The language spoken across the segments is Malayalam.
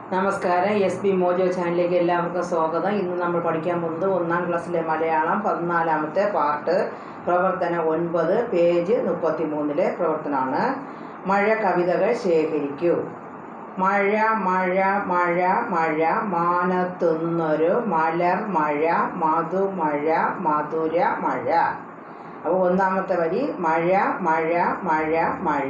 നമസ്കാരം എസ് ബി മോജോ ചാനലിലേക്ക് എല്ലാവർക്കും സ്വാഗതം ഇന്ന് നമ്മൾ പഠിക്കാൻ പോകുന്നത് ഒന്നാം ക്ലാസ്സിലെ മലയാളം പതിനാലാമത്തെ പാർട്ട് പ്രവർത്തനം ഒൻപത് പേജ് മുപ്പത്തി മൂന്നിലെ പ്രവർത്തനമാണ് മഴ കവിതകൾ ശേഖരിക്കൂ മഴ മഴ മഴ മഴ മാനത്തുന്നൊരു മലർ മഴ മധുമഴ മധുര മഴ അപ്പോൾ ഒന്നാമത്തെ വരി മഴ മഴ മഴ മഴ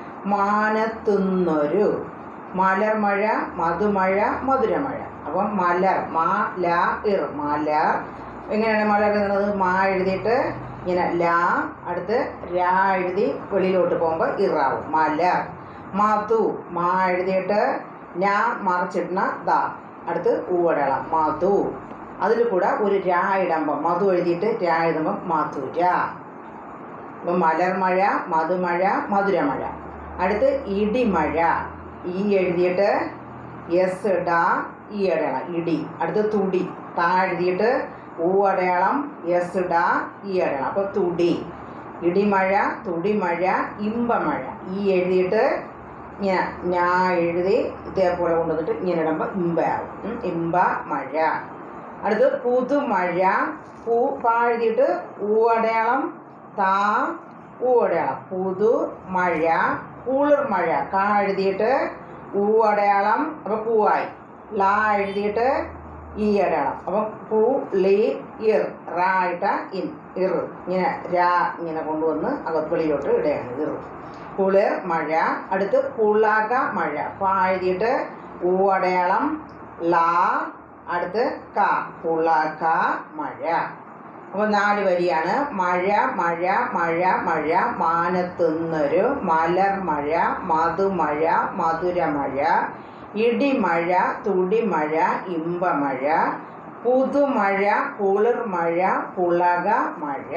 മാനത്തുന്നൊരു മലർമഴ മധുമഴ മധുരമഴ അപ്പം മലർ മാ ല ഇർ മലർ എങ്ങനെയാണ് മലർ എന്നുള്ളത് മാ എഴുതിയിട്ട് ഇങ്ങനെ ലാ അടുത്ത് രാ എഴുതി വെളിയിലോട്ട് പോകുമ്പോൾ ഇറാവും മലർ മധു മാ എഴുതിയിട്ട് ഞാ മറിച്ചിടുന്ന ദ അടുത്ത് ഊവടളം മധു അതിൽ കൂടെ ഒരു രാ ഇടുമ്പോൾ മധു എഴുതിയിട്ട് രാ എഴുതുമ്പോൾ മധുര അപ്പം മലർമഴ മധുമഴ മധുരമഴ അടുത്ത് ഇടിമഴ ഈ എഴുതിയിട്ട് എസ് ഡ ഈ അടയാളം ഇടി അടുത്ത് തുടി താ എഴുതിയിട്ട് ഊ അടയാളം എസ് ഡ ഈ അടയാളം അപ്പോൾ തുടി ഇടിമഴ തുടിമഴ ഇമ്പമഴ ഈ എഴുതിയിട്ട് ഇങ്ങനെ ഞാ എഴുതി ഇതേപോലെ കൊണ്ടുവന്നിട്ട് ഇങ്ങനെ ഇടുമ്പോൾ ഇമ്പയാവും ഉം, ഇമ്പ മഴ അടുത്ത് പുതുമഴ പൂ പാ എഴുതിയിട്ട് ഊ അടയാളം താ ഊ അടയാളം പുതു മഴ കുളിർ മഴ കാ എഴുതിയിട്ട് ഊ അടയാളം അപ്പം പൂവായി ലാ എഴുതിയിട്ട് ഈ അടയാളം അപ്പം പൂ ലി ഇർ റാ ഇട്ട ഇൻ ഇർ ഇങ്ങനെ രാ ഇങ്ങനെ കൊണ്ടുവന്ന് അകത്ത് വെളിയിലോട്ട് ഇടുകയാണ് ഇർ കുളിർ മഴ അടുത്ത് പുളക മഴ പാ എഴുതിയിട്ട് ഊ അടയാളം ലാ അടുത്ത് ക പുളക മഴ അപ്പോൾ നാല് വരിയാണ് മഴ മഴ മഴ മഴ മാനത്തുന്നൊരു മലർമഴ മധുമഴ മധുരമഴ ഇടിമഴ തുടിമഴ ഇമ്പമഴ പുതുമഴ കുളിർമഴ പുളക മഴ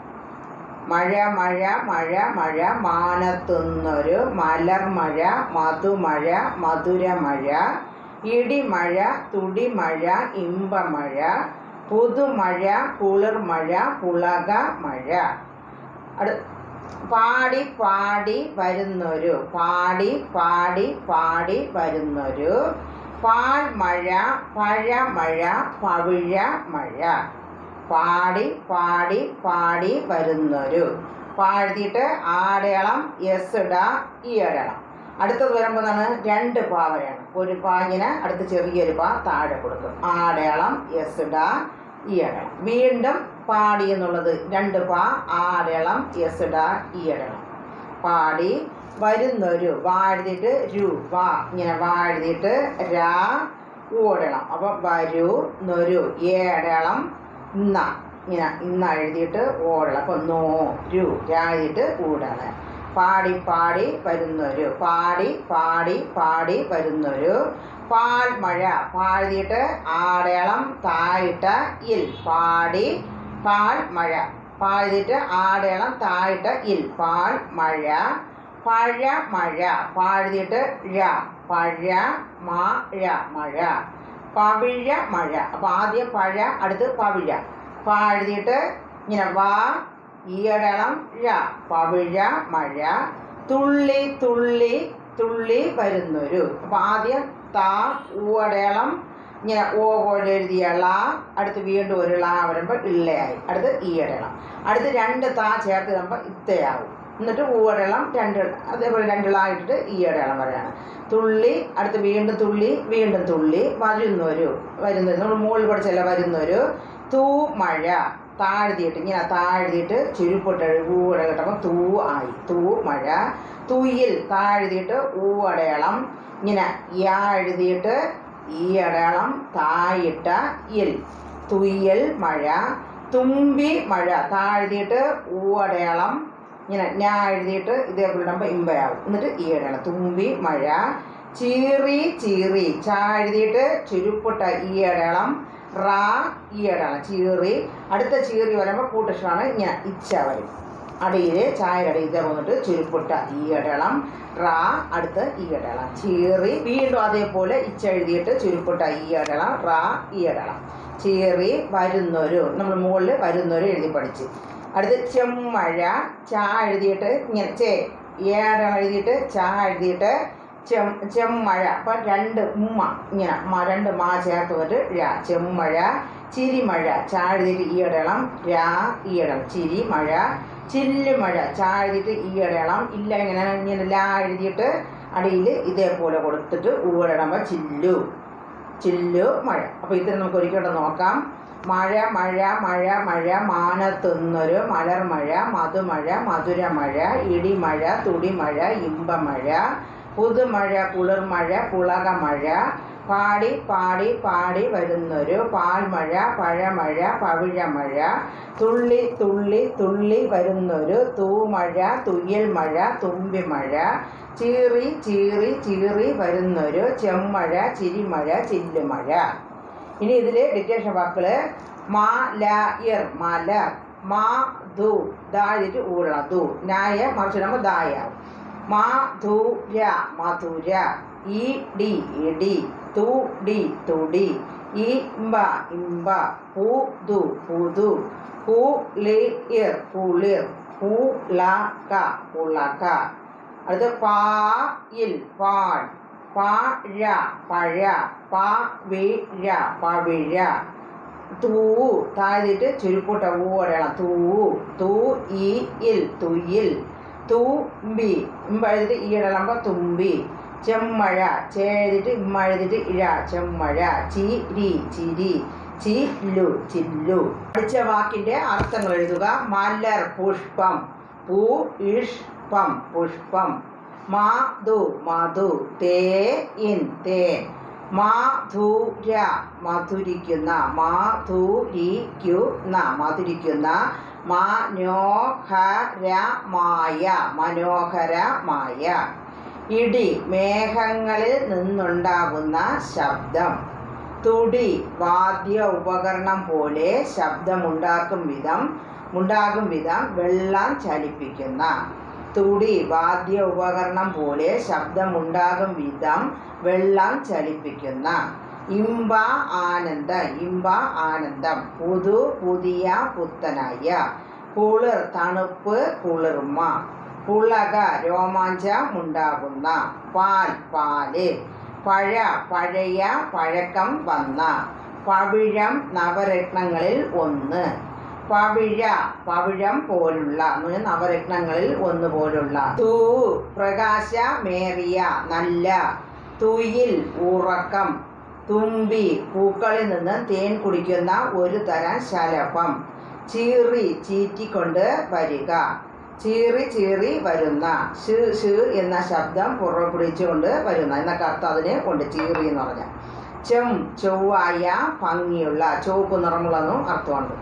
മഴ മഴ മഴ മഴ മാനത്തുന്നൊരു മലർമഴ മധുമഴ മധുരമഴ ഇടിമഴ തുടിമഴ ഇമ്പമഴ പുതുമഴ കുളിർമഴ പുളക മഴ അടു പാടി പാടി വരുന്നൊരു പാടി പാടി പാടി വരുന്നൊരു പാൽമഴ പഴമഴ പവിഴ മഴ പാടി പാടി പാടി വരുന്നൊരു പാഴ്ത്തിയിട്ട് ആടയളം എസ് ഇട ഈ അടയാളം അടുത്തത് വരുമ്പോൾ എന്താണ് രണ്ട് പാ വരെയാണ് ഒരു പാ ഇങ്ങനെ അടുത്ത് ചെറിയൊരു പാ താഴെ കൊടുക്കും ആടയാളം എസ് ഇട ഈ അടയാളം വീണ്ടും പാടി എന്നുള്ളത് രണ്ട് പാ ആടയാളം എസ് ഇട ഈ അടയാളം പാടി വരുന്നൊരു വാഴ്ത്തിയിട്ട് രു വാ ഇങ്ങനെ വാഴ്ത്തിയിട്ട് രാ ഓടണം അപ്പം വരൂ നൊരു ഏടളം ഇന്ന ഇങ്ങനെ ഇന്ന എഴുതിയിട്ട് ഓടണം അപ്പം നോ രു രാ എഴുതിയിട്ട് ഊടണം പാടി പാടി വരുന്നൊരു പാടി പാടി പാടി വരുന്നൊരു പാൽമഴ പാഴ്തിയിട്ട് ആടയളം താഴിട്ട ഇൽ പാടി പാൽമഴ പാഴ്തിയിട്ട് ആടയളം താഴിട്ട ഇൽ പാൽ മഴ പഴ മഴ പാഴ്തിയിട്ട് ഴ പഴ മഴ മഴ പവിഴ മഴ അപ്പം ആദ്യം പഴ അടുത്ത് പവിഴ പാഴ്തിയിട്ട് ഇങ്ങനെ വാ ഈയടളം ഴ പവിഴ മഴ തുള്ളി തുള്ളി തുള്ളി വരുന്നൊരു അപ്പം ആദ്യം താ ഊടയളം ഇങ്ങനെ ഓ പോലെ എഴുതിയ ള അടുത്ത് വീണ്ടും ഒരു ള വരുമ്പോൾ ഇള്ളയായി അടുത്ത് ഈയടളം അടുത്ത് രണ്ട് താ ചേർത്ത് വരുമ്പോൾ ഇത്തയാവും എന്നിട്ട് ഊടളം രണ്ട് അതേപോലെ രണ്ട് ള ഇട്ടിട്ട് ഈയടളം പറയാണ് തുള്ളി അടുത്ത് വീണ്ടും തുള്ളി വീണ്ടും തുള്ളി വരുന്നൊരു വരുന്നൊരു നമ്മൾ മുകളിൽ പഠിച്ചല്ല വരുന്നൊരു തൂ മഴ താഴ്ത്തിയിട്ട് ഇങ്ങനെ താഴ്ത്തിയിട്ട് ചുരുപ്പിട്ട് ഊടെ കിട്ടുമ്പോൾ തൂ ആയി തൂ മഴ തുയിൽ താഴ്ത്തിയിട്ട് ഊ അടയാളം ഇങ്ങനെ യാ എഴുതിയിട്ട് ഈ അടയാളം തായിട്ട ഇൽ തുയ്യൽ മഴ തുമ്പി മഴ താഴ്ത്തിയിട്ട് ഊ അടയാളം ഇങ്ങനെ ഞാ എഴുതിയിട്ട് ഇതേപോലെ ഇടുമ്പോൾ ഇമ്പയാവും എന്നിട്ട് ഈ അടയാളം തുമ്പി മഴ ചീറി ചീറി ചാ എഴുതിയിട്ട് ചുരുപ്പിട്ട ഈ അടയാളം റാ ഈ അടയാളം ചീറി അടുത്ത ചീറി വരുമ്പോൾ കൂട്ടക്ഷരമാണ് ഇങ്ങനെ ഇച്ച വരും അടിയിൽ ചായയുടെ അടിയിൽ വന്നിട്ട് ചുരുപ്പിട്ട ഈ അടയാളം റാ അടുത്ത് ഈ അടയാളം ചീറി വീണ്ടും അതേപോലെ ഇച്ച എഴുതിയിട്ട് ചുരുപ്പിട്ട ഈ അടയാളം റാ ഈ അടയാളം ചീറി വരുന്നൊരു നമ്മൾ മുകളിൽ വരുന്നൊരു എഴുതി പഠിച്ച് അടുത്ത് ചെമ്മഴ ചാ എഴുതിയിട്ട് ഇങ്ങനെ ചേ ഏടണം എഴുതിയിട്ട് ചാ എഴുതിയിട്ട് ചെം ചെമ്മഴ അപ്പം രണ്ട് ഉമ്മ ഇങ്ങനെ മ രണ്ട് മാ ചേർത്ത് വന്നിട്ട് ര ചെമ്മഴ ചിരിമഴ ചാഴുതിട്ട് ഈ ഇടയളം രാ ഈ ഇടണം ചിരി മഴ ചില്ലുമഴ ചാഴുതിട്ട് ഈ ഇടയളം ഇല്ല ഇങ്ങനെ ഇങ്ങനെ ലാ എഴുതിയിട്ട് അടിയിൽ ഇതേപോലെ കൊടുത്തിട്ട് ഊടണമ്പോൾ ചില്ലു ചില്ലു മഴ അപ്പോൾ ഇത് നമുക്ക് ഒരിക്കലും നോക്കാം മഴ മഴ മഴ മഴ മാനത്തുന്നൊരു മലർമഴ മധുമഴ മധുരമഴ ഇടിമഴ തുടിമഴ ഇമ്പമഴ പുതുമഴ കുളിർമഴ പുളകമഴ പാടി പാടി പാടി വരുന്നൊരു പാൽമഴ പഴമഴ പവിഴമഴ തുള്ളി തുള്ളി തുള്ളി വരുന്നൊരു തൂമഴ തുയ്യൽ മഴ തുമ്പിമഴ ചീറി ചീറി ചീറി വരുന്നൊരു ചെമ്മഴ ചിരിമഴ ചില്ലുമഴ ഇനി ഇതിൽ ഡിറ്റേഷൻ വാക്കുകൾ മാ ല ഇർ മലർ മാ ധു ദാഴിട്ട് ഊടണം ധു നായ മറിച്ചിടുമ്പോൾ ദായാവും മാ ധു ര മധുര ഈ ഡി ഇടി തു ഡി തുടി ഇമ്പ ഇമ്പ പു ദു പുതു പു ലി ഇർ പുളിർ പു ല ക പുളക അടുത്ത് പാ ഇൽ പാൾ പഴ പഴ പ വിഴ പവിഴ തൂ താഴ്ത്തിട്ട് ചുരുക്കൂട്ട ഊ അടയണം തൂ തൂ ഈ ഇൽ തുയിൽ തൂമ്പി ഇമ്പ എഴുതിട്ട് ഈ ഇടലമ്പ തുമ്പി ചെമ്മഴ ചേഴുതിട്ട് ഇമ്മ എഴുതിട്ട് ഇഴ ചെമ്മഴ ചിരി ചിരി ചില്ലു ചില്ലു പഠിച്ച വാക്കിന്റെ അർത്ഥങ്ങൾ എഴുതുക മലർ പുഷ്പം പൂ ഇഷ്പം പുഷ്പം മാധു മധു തേ ഇൻ തേൻ മാധുര മധുരിക്കുന്ന മാധുരിക്കുന്ന മധുരിക്കുന്ന മനോഹരമായ മനോഹരമായ ഇടി മേഘങ്ങളിൽ നിന്നുണ്ടാകുന്ന ശബ്ദം തുടി വാദ്യ ഉപകരണം പോലെ ശബ്ദമുണ്ടാക്കും വിധം ഉണ്ടാകും വിധം വെള്ളം ചലിപ്പിക്കുന്ന തുടി വാദ്യ ഉപകരണം പോലെ ശബ്ദമുണ്ടാകും വിധം വെള്ളം ചലിപ്പിക്കുന്ന ഇമ്പ ആനന്ദ ഇമ്പ ആനന്ദം പുതു പുതിയ പുത്തനായ കുളിർ തണുപ്പ് കുളിർമ പുളക രോമാഞ്ചമുണ്ടാകുന്ന പാൽ പാല് പഴ പഴയ പഴക്കം വന്ന പവിഴം നവരത്നങ്ങളിൽ ഒന്ന് പവിഴ പവിഴം പോലുള്ള എന്ന് പറഞ്ഞാൽ നവരത്നങ്ങളിൽ ഒന്ന് പോലുള്ള തൂ പ്രകാശമേറിയ നല്ല തുയിൽ ഉറക്കം തുമ്പി പൂക്കളിൽ നിന്ന് തേൻ കുടിക്കുന്ന ഒരു തരം ശലഭം ചീറി ചീറ്റിക്കൊണ്ട് വരിക ചീറി ചീറി വരുന്ന ഷ് ഷ് എന്ന ശബ്ദം പുറപ്പെടുവിച്ചുകൊണ്ട് വരുന്ന എന്നൊക്കെ അർത്ഥം അതിനെ കൊണ്ട് ചീറി എന്ന് പറഞ്ഞ ചെം ചൊവ്വായ ഭംഗിയുള്ള ചുവപ്പ് നിറമുള്ളെന്നും അർത്ഥമുണ്ട്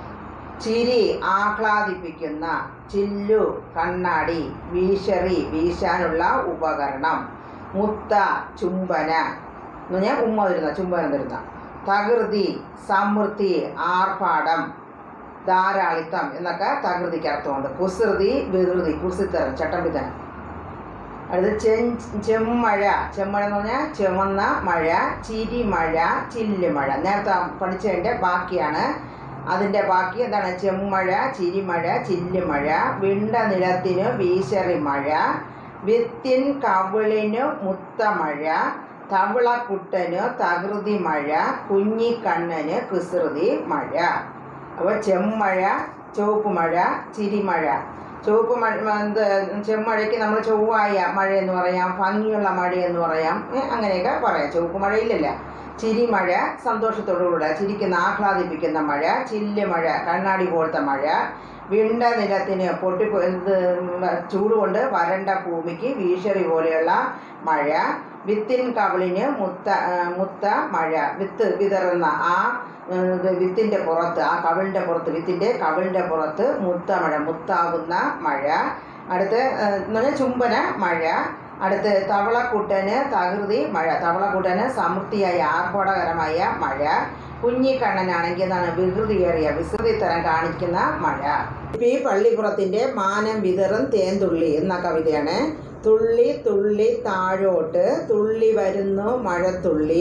ചിരി ആഹ്ലാദിപ്പിക്കുന്ന ചില്ലു കണ്ണാടി വീശറി വീശാനുള്ള ഉപകരണം മുത്ത ചുംബന എന്ന് പറഞ്ഞാൽ ഉമ്മ തരുന്ന ചുംബനം തരുന്ന തകൃതി സമൃദ്ധി ആർഭാടം ധാരാളിത്തം എന്നൊക്കെ തകൃതിക്ക് അർത്ഥമുണ്ട് കുസൃതി വികൃതി കുസിത്തരം ചട്ടമ്പിത്തനം അടുത്ത് ചെ ചെമ്മഴ ചെമ്മഴ എന്ന് പറഞ്ഞാൽ ചുമന്ന മഴ ചിരിമഴ ചില്ലുമഴ നേരത്തെ പഠിച്ചതിൻ്റെ ബാക്കിയാണ് അതിൻ്റെ ബാക്കി എന്താണ് ചെമ്മഴ ചിരിമഴ ചില്ലുമഴ വിണ്ട നിലത്തിന് വീശറി മഴ വിത്തിൻ കവിളിന് മുത്തമഴ തവിളക്കുട്ടന് തകൃതി മഴ കുഞ്ഞിക്കണ്ണന് കുസൃതി മഴ അപ്പോൾ ചെമ്മഴ ചുവപ്പ് മഴ ചിരിമഴ ചുവപ്പ് മഴ എന്ത് ചെമ്മഴയ്ക്ക് നമ്മൾ ചൊവ്വായ മഴ എന്ന് പറയാം ഭംഗിയുള്ള മഴ എന്ന് പറയാം ഏ, അങ്ങനെയൊക്കെ പറയാം ചുവപ്പ് മഴയില്ലല്ല ചിരിമഴ സന്തോഷത്തോടുകൂടെ ചിരിക്കുന്ന ആഹ്ലാദിപ്പിക്കുന്ന മഴ ചില്ല് മഴ കണ്ണാടി പോലത്തെ മഴ വിണ്ട നിലത്തിന് പൊട്ടി ഇത് ചൂട് കൊണ്ട് വരണ്ട ഭൂമിക്ക് വീശറി പോലെയുള്ള മഴ വിത്തിൻ കവിളിന് മുത്ത ആ, മുത്ത മഴ വിത്ത് വിതറുന്ന ആ ഉം, ഇത് വിത്തിൻ്റെ പുറത്ത് ആ കവിളിൻ്റെ പുറത്ത് വിത്തിൻ്റെ കവിളിൻ്റെ പുറത്ത് മുത്ത മഴ മുത്താകുന്ന മഴ അടുത്ത് ആ, എന്ന് പറഞ്ഞാൽ ചുംബന മഴ അടുത്ത് തവളക്കുട്ടന് തകൃതി മഴ തവളക്കുട്ടന് സമൃദ്ധിയായ ആർഭാടകരമായ മഴ കുഞ്ഞിക്കണ്ണനാണെങ്കിൽ എന്താണ് വികൃതിയേറിയ വിസ്തൃതിത്തരം കാണിക്കുന്ന മഴ ഇപ്പം ഈ പള്ളിപ്പുറത്തിൻ്റെ മാനം വിതറും തേൻതുള്ളി എന്ന കവിതയാണ് തുള്ളി തുള്ളി താഴോട്ട് തുള്ളി വരുന്നു മഴത്തുള്ളി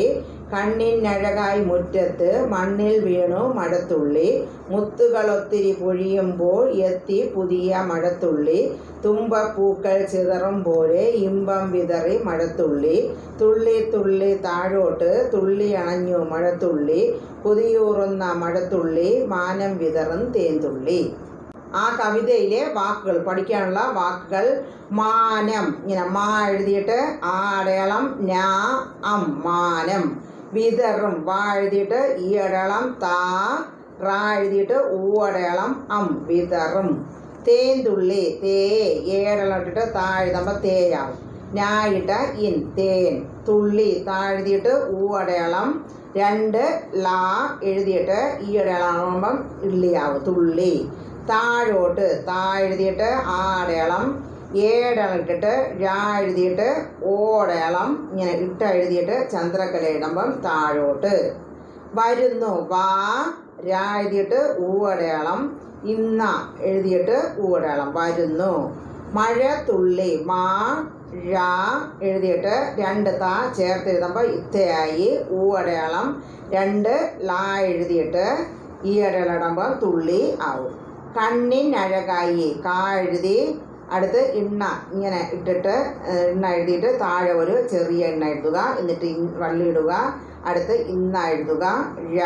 കണ്ണിനഴകായി മുറ്റത്ത് മണ്ണിൽ വീണു മഴത്തുള്ളി മുത്തുകളൊത്തിരി പൊഴിയുമ്പോൾ എത്തി പുതിയ മഴത്തുള്ളി തുമ്പപ്പൂക്കൾ ചിതറും പോലെ ഇമ്പം വിതറി മഴത്തുള്ളി തുള്ളി തുള്ളി താഴോട്ട് തുള്ളി അണഞ്ഞു മഴത്തുള്ളി കുതിയൂറുന്ന മഴത്തുള്ളി മാനം വിതറും തേന്തുള്ളി ആ കവിതയിലെ വാക്കുകൾ പഠിക്കാനുള്ള വാക്കുകൾ മാനം ഇങ്ങനെ മാ എഴുതിയിട്ട് ആ അടയാളം ഞാ അം മാനം വിതറും വാ എഴുതിയിട്ട് ഈ അടയാളം താ റാ എഴുതിയിട്ട് ഊ അടയാളം അം വിതറും തേന്തുള്ളി തേ ഏടളം ഇട്ടിട്ട് താ എഴുതുമ്പോൾ തേയാവും ഞായിട്ട ഇൻ തേൻ തുള്ളി താ എഴുതിയിട്ട് ഊ അടയാളം രണ്ട് ലാ എഴുതിയിട്ട് ഈ അടയാളമാകുമ്പം ഇള്ളിയാവും തുള്ളി താഴോട്ട് താ എഴുതിയിട്ട് ആ അടയാളം ഏടളം ഇട്ടിട്ട് രാ എഴുതിയിട്ട് ഓടയാളം ഇങ്ങനെ ഇട്ട എഴുതിയിട്ട് ചന്ദ്രക്കല ഇടുമ്പം താഴോട്ട് വരുന്നു വാ രാ എഴുതിയിട്ട് ഊവടയാളം ഇന്ന എഴുതിയിട്ട് ഊവടയാളം വരുന്നു മഴ തുള്ളി മാ ഴ എഴുതിയിട്ട് രണ്ട് താ ചേർത്ത് എഴുതുമ്പോൾ ഇത്തയായി ഊ അടയാളം രണ്ട് ലാ എഴുതിയിട്ട് ഈ അടയാളം ഇടുമ്പോൾ തുള്ളി ആവും കണ്ണിനഴകായി കാ എഴുതി അടുത്ത് ഇണ്ണ ഇങ്ങനെ ഇട്ടിട്ട് ഏഹ്, ഇണ്ണ എഴുതിയിട്ട് താഴെ ഒരു ചെറിയ എണ്ണ എഴുതുക എന്നിട്ട് ഇൻ- വള്ളി ഇടുക അടുത്ത് ഇന്ന എഴുതുക ഴ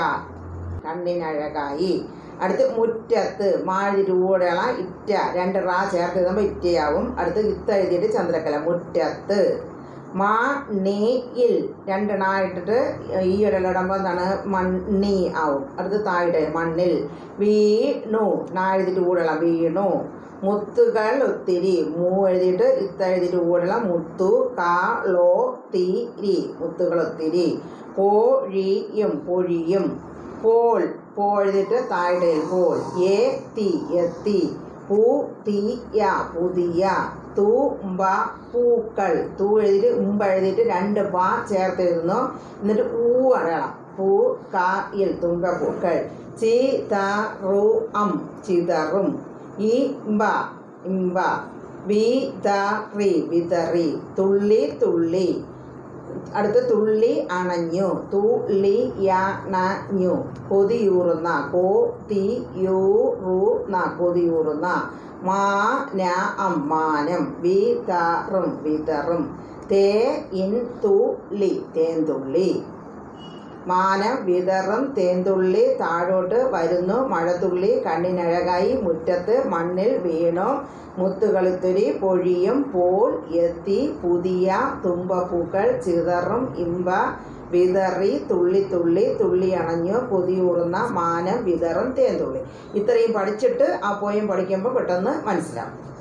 കണ്ണിനഴകായി അടുത്ത് മുറ്റത്ത് മാഴി രൂപയുള്ള ഇറ്റ രണ്ട് റാ ചേർത്ത് എഴുതുമ്പോൾ ഇറ്റയാവും അടുത്ത് ഇത്ത എഴുതിയിട്ട് ചന്ദ്രക്കല മുറ്റത്ത് മാ നീ ഇൽ രണ്ട് ണ ഇട്ടിട്ട് ഈ ഇടലിടുമ്പോൾ എന്താണ് മണ്ണി ആവും അടുത്ത് താഴെ മണ്ണിൽ വീണു നാ എഴുതിയിട്ട് കൂടണം വീണു മുത്തുകൾ ഒത്തിരി മൂ എഴുതിയിട്ട് ഇത്ത എഴുതിയിട്ട് കൂടണം മുത്തു കാ ലോ തിരി മുത്തുകൾ ഒത്തിരി പൊഴിയും പൊഴിയും പോൾ പോ എഴുതിയിട്ട് താഴെ പോൾ ഏ തി എത്തി പൂ തീയ പുതിയ തൂമ്പ പൂക്കൾ തൂ എഴുതിയിട്ട് ഉമ്പ എഴുതിയിട്ട് രണ്ട് പാ ചേർത്ത് എഴുതുന്നു എന്നിട്ട് ഊ അടയാളം പൂ കായിൽ തുമ്പ പൂക്കൾ ചി ത റു അം ചിതറും ഇമ്പ ഇമ്പ വിതറി വിതറി തുള്ളി തുള്ളി അടുത്ത് തുള്ളി അണഞ്ഞു തുള്ളി യണഞ്ഞു കൊതിയൂറുന്ന കോ തി യൂറുന്ന കൊതിയൂറുന്ന മാന അമ്മാനം വിതറും വിതറും തേ ഇൻ തുള്ളി തേന്തുള്ളി മാനം വിതറും തേന്തുള്ളി താഴോട്ട് വരുന്നു മഴത്തുള്ളി കണ്ണിനഴകായി മുറ്റത്ത് മണ്ണിൽ വീണു മുത്തുകളുത്തിരി പൊഴിയും പോൽ എത്തി പുതിയ തുമ്പപ്പൂക്കൾ ചിതറും ഇമ്പ വിതറി തുള്ളി തുള്ളി തുള്ളി അണഞ്ഞു കൊതിയൂറുന്ന മാനം വിതറും തേന്തുള്ളി ഇത്രയും പഠിച്ചിട്ട് ആ പോയം പഠിക്കുമ്പോൾ പെട്ടെന്ന് മനസ്സിലാവും